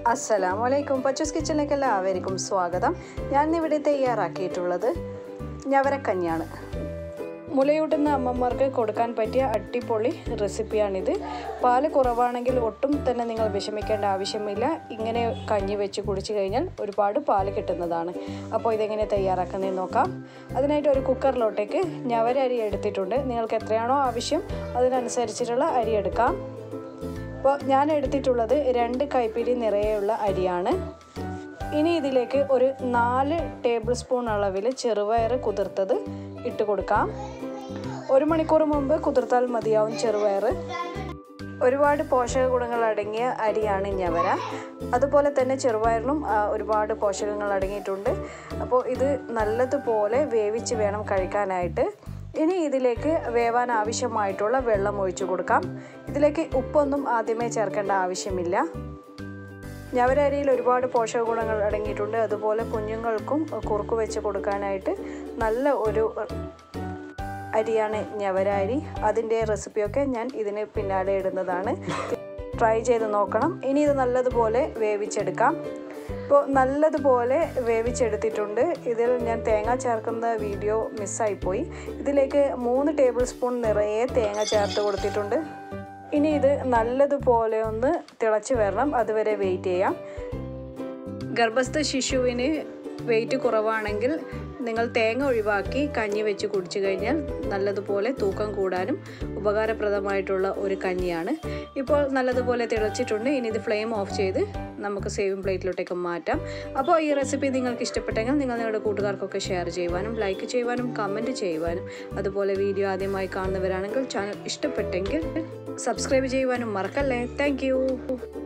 അസ്സലാമു അലൈക്കും പച്ചൂസ് കിച്ചണിലേക്ക് എല്ലാവർക്കും സ്വാഗതം ഞാൻ ഇവിടെ തയ്യാറാക്കിയിട്ടുള്ളത് ഞവരക്കഞ്ഞാണ് മുലയൂട്ടുന്ന അമ്മമാർക്ക് കൊടുക്കാൻ പറ്റിയ അടിപൊളി റെസിപ്പിയാണിത് പാല് കുറവാണെങ്കിൽ ഒട്ടും തന്നെ നിങ്ങൾ വിഷമിക്കേണ്ട ആവശ്യമില്ല ഇങ്ങനെ കഞ്ഞി വെച്ച് കുടിച്ചു കഴിഞ്ഞാൽ ഒരുപാട് പാല് കിട്ടുന്നതാണ് അപ്പോൾ ഇതെങ്ങനെ തയ്യാറാക്കുന്നതെന്ന് നോക്കാം അതിനായിട്ട് ഒരു കുക്കറിലോട്ടേക്ക് ഞവര അരി എടുത്തിട്ടുണ്ട് നിങ്ങൾക്ക് എത്രയാണോ ആവശ്യം അതിനനുസരിച്ചിട്ടുള്ള അരി എടുക്കാം അപ്പോൾ ഞാൻ എടുത്തിട്ടുള്ളത് രണ്ട് കൈപ്പിടി നിറയെയുള്ള അരിയാണ് ഇനി ഇതിലേക്ക് ഒരു നാല് ടേബിൾ സ്പൂൺ അളവിൽ ചെറുപയർ കുതിർത്തത് ഇട്ട് കൊടുക്കാം ഒരു മണിക്കൂർ മുമ്പ് കുതിർത്താൽ മതിയാവും ചെറുപയർ ഒരുപാട് പോഷക ഗുണങ്ങൾ അടങ്ങിയ അരിയാണ് ഞവര അതുപോലെ തന്നെ ചെറുപയറിനും ആ, ഒരുപാട് പോഷകങ്ങൾ അടങ്ങിയിട്ടുണ്ട് അപ്പോൾ ഇത് നല്ലതുപോലെ വേവിച്ച് വേണം കഴിക്കാനായിട്ട് ഇനി ഇതിലേക്ക് വേവാൻ ആവശ്യമായിട്ടുള്ള വെള്ളം ഒഴിച്ചു കൊടുക്കാം ഇതിലേക്ക് ഉപ്പൊന്നും ആദ്യമേ ചേർക്കേണ്ട ആവശ്യമില്ല ഞവരരിയിൽ ഒരുപാട് പോഷക ഗുണങ്ങൾ അടങ്ങിയിട്ടുണ്ട് അതുപോലെ കുഞ്ഞുങ്ങൾക്കും കുറുക്ക് വെച്ച് കൊടുക്കാനായിട്ട് നല്ല ഒരു അരിയാണ് ഞവര അരി അതിൻ്റെ റെസിപ്പിയൊക്കെ ഞാൻ ഇതിന് പിന്നാലെ ഇടുന്നതാണ് ട്രൈ ചെയ്ത് നോക്കണം ഇനി ഇത് നല്ലതുപോലെ വേവിച്ചെടുക്കാം ഇപ്പോൾ നല്ലതുപോലെ വേവിച്ചെടുത്തിട്ടുണ്ട് ഇതിൽ ഞാൻ തേങ്ങ ചേർക്കുന്ന വീഡിയോ മിസ്സായിപ്പോയി ഇതിലേക്ക് മൂന്ന് ടേബിൾ സ്പൂൺ നിറയെ തേങ്ങ ചേർത്ത് കൊടുത്തിട്ടുണ്ട് ഇനി ഇത് നല്ലതുപോലെ ഒന്ന് തിളച്ച് വരണം അതുവരെ വെയിറ്റ് ചെയ്യാം ഗർഭസ്ഥ ശിശുവിന് വെയിറ്റ് കുറവാണെങ്കിൽ നിങ്ങൾ തേങ്ങ ഒഴിവാക്കി കഞ്ഞി വെച്ച് കുടിച്ചു കഴിഞ്ഞാൽ നല്ലതുപോലെ തൂക്കം കൂടാനും ഉപകാരപ്രദമായിട്ടുള്ള ഒരു കഞ്ഞിയാണ് ഇപ്പോൾ നല്ലതുപോലെ തിളച്ചിട്ടുണ്ട് ഇനി ഇത് ഫ്ലെയിം ഓഫ് ചെയ്ത് നമുക്ക് സേവിങ് പ്ലേറ്റിലോട്ടേക്ക് മാറ്റാം അപ്പോൾ ഈ റെസിപ്പി നിങ്ങൾക്ക് ഇഷ്ടപ്പെട്ടെങ്കിൽ നിങ്ങൾ നിങ്ങളുടെ കൂട്ടുകാർക്കൊക്കെ ഷെയർ ചെയ്യുവാനും ലൈക്ക് ചെയ്യുവാനും കമൻറ്റ് ചെയ്യുവാനും അതുപോലെ വീഡിയോ ആദ്യമായി കാണുന്നവരാണെങ്കിൽ ചാനൽ ഇഷ്ടപ്പെട്ടെങ്കിൽ സബ്സ്ക്രൈബ് ചെയ്യുവാനും മറക്കല്ലേ താങ്ക്